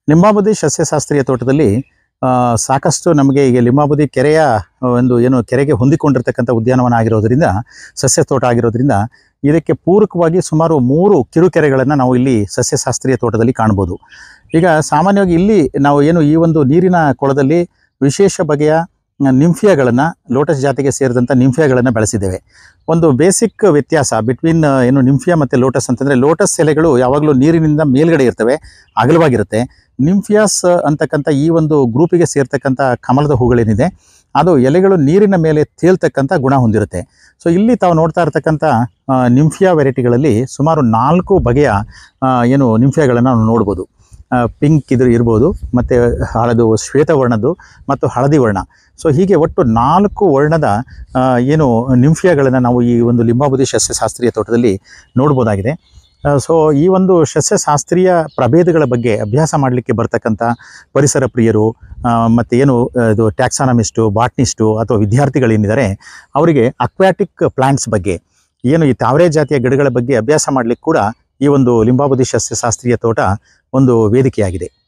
ಲಿಂಬಾಬುದಿ ಸಸ್ಯಶಾಸ್ತ್ರೀಯ ತೋಟದಲ್ಲಿ ಆ, ಸಾಕಷ್ಟು ನಮಗೆ ಈಗ ಲಿಂಬಾಬುದಿ ಕೆರೆಯ ಒಂದು ಏನು ಕೆರೆಗೆ ಹೊಂದಿಕೊಂಡಿರ್ತಕ್ಕಂಥ ಉದ್ಯಾನವನ ಆಗಿರೋದ್ರಿಂದ ಸಸ್ಯ ತೋಟ ಆಗಿರೋದ್ರಿಂದ ಇದಕ್ಕೆ ಪೂರಕವಾಗಿ ಸುಮಾರು ಮೂರು ಕಿರುಕೆರೆಗಳನ್ನು ನಾವು ಇಲ್ಲಿ ಸಸ್ಯಶಾಸ್ತ್ರೀಯ ತೋಟದಲ್ಲಿ ಕಾಣ್ಬೋದು ಈಗ ಸಾಮಾನ್ಯವಾಗಿ ಇಲ್ಲಿ ನಾವು ಏನು ಈ ಒಂದು ನೀರಿನ ಕೊಳದಲ್ಲಿ ವಿಶೇಷ ಬಗೆಯ ನಿಂಫಿಯಾಗಳನ್ನು ಲೋಟಸ್ ಜಾತಿಗೆ ಸೇರಿದಂಥ ನಿಂಫಿಯಾಗಳನ್ನು ಬೆಳೆಸಿದ್ದೇವೆ ಒಂದು ಬೇಸಿಕ್ ವ್ಯತ್ಯಾಸ ಬಿಟ್ವೀನ್ ಏನು ನಿಂಫಿಯಾ ಮತ್ತು ಲೋಟಸ್ ಅಂತಂದರೆ ಲೋಟಸ್ ಎಲೆಗಳು ಯಾವಾಗಲೂ ನೀರಿನಿಂದ ಮೇಲ್ಗಡೆ ಇರ್ತವೆ ಅಗಲವಾಗಿರುತ್ತೆ ನಿಂಫಿಯಾಸ್ ಅಂತಕ್ಕಂಥ ಈ ಒಂದು ಗ್ರೂಪಿಗೆ ಸೇರ್ತಕ್ಕಂಥ ಕಮಲದ ಹೂಗಳೇನಿದೆ ಅದು ಎಲೆಗಳು ನೀರಿನ ಮೇಲೆ ತೇಲ್ತಕ್ಕಂಥ ಗುಣ ಹೊಂದಿರುತ್ತೆ ಸೊ ಇಲ್ಲಿ ತಾವು ನೋಡ್ತಾ ಇರ್ತಕ್ಕಂಥ ಆ, ನಿಂಫಿಯಾ ವೆರೈಟಿಗಳಲ್ಲಿ ಸುಮಾರು ನಾಲ್ಕು ಬಗೆಯ ಆ, ಏನು ನಿಂಫಿಯಾಗಳನ್ನು ನಾವು ನೋಡ್ಬೋದು ಪಿಂಕ್ ಇದು ಇರ್ಬೋದು ಮತ್ತು ಹಳದು ಶ್ವೇತವರ್ಣದ್ದು ಮತ್ತು ಹಳದಿ ವರ್ಣ ಸೊ ಹೀಗೆ ಒಟ್ಟು ನಾಲ್ಕು ವರ್ಣದ ಆ, ಏನು ನಿಂಫಿಯಾಗಳನ್ನು ನಾವು ಈ ಒಂದು ಲಿಂಬಾಬುದಿ ಸಸ್ಯಶಾಸ್ತ್ರೀಯ ತೋಟದಲ್ಲಿ ನೋಡ್ಬೋದಾಗಿದೆ ಸೊ ಈ ಒಂದು ಸಸ್ಯಶಾಸ್ತ್ರೀಯ ಪ್ರಭೇದಗಳ ಬಗ್ಗೆ ಅಭ್ಯಾಸ ಮಾಡಲಿಕ್ಕೆ ಬರ್ತಕ್ಕಂಥ ಪರಿಸರ ಪ್ರಿಯರು ಮತ್ತು ಏನು ಆ, ಇದು ಟ್ಯಾಕ್ಸಾನಮಿಸ್ಟು ಬಾಟ್ನಿಸ್ಟು ಅಥವಾ ವಿದ್ಯಾರ್ಥಿಗಳೇನಿದ್ದಾರೆ ಅವರಿಗೆ ಅಕ್ವಾಟಿಕ್ ಪ್ಲಾಂಟ್ಸ್ ಬಗ್ಗೆ ಏನು ಈ ತಾವರೆ ಜಾತಿಯ ಗಿಡಗಳ ಬಗ್ಗೆ ಅಭ್ಯಾಸ ಮಾಡಲಿಕ್ಕೆ ಕೂಡ ಈ ಒಂದು ಲಿಂಬಾಬುದಿ ಸಸ್ಯಶಾಸ್ತ್ರೀಯ ತೋಟ ಒಂದು ವೇದಿಕೆಯಾಗಿದೆ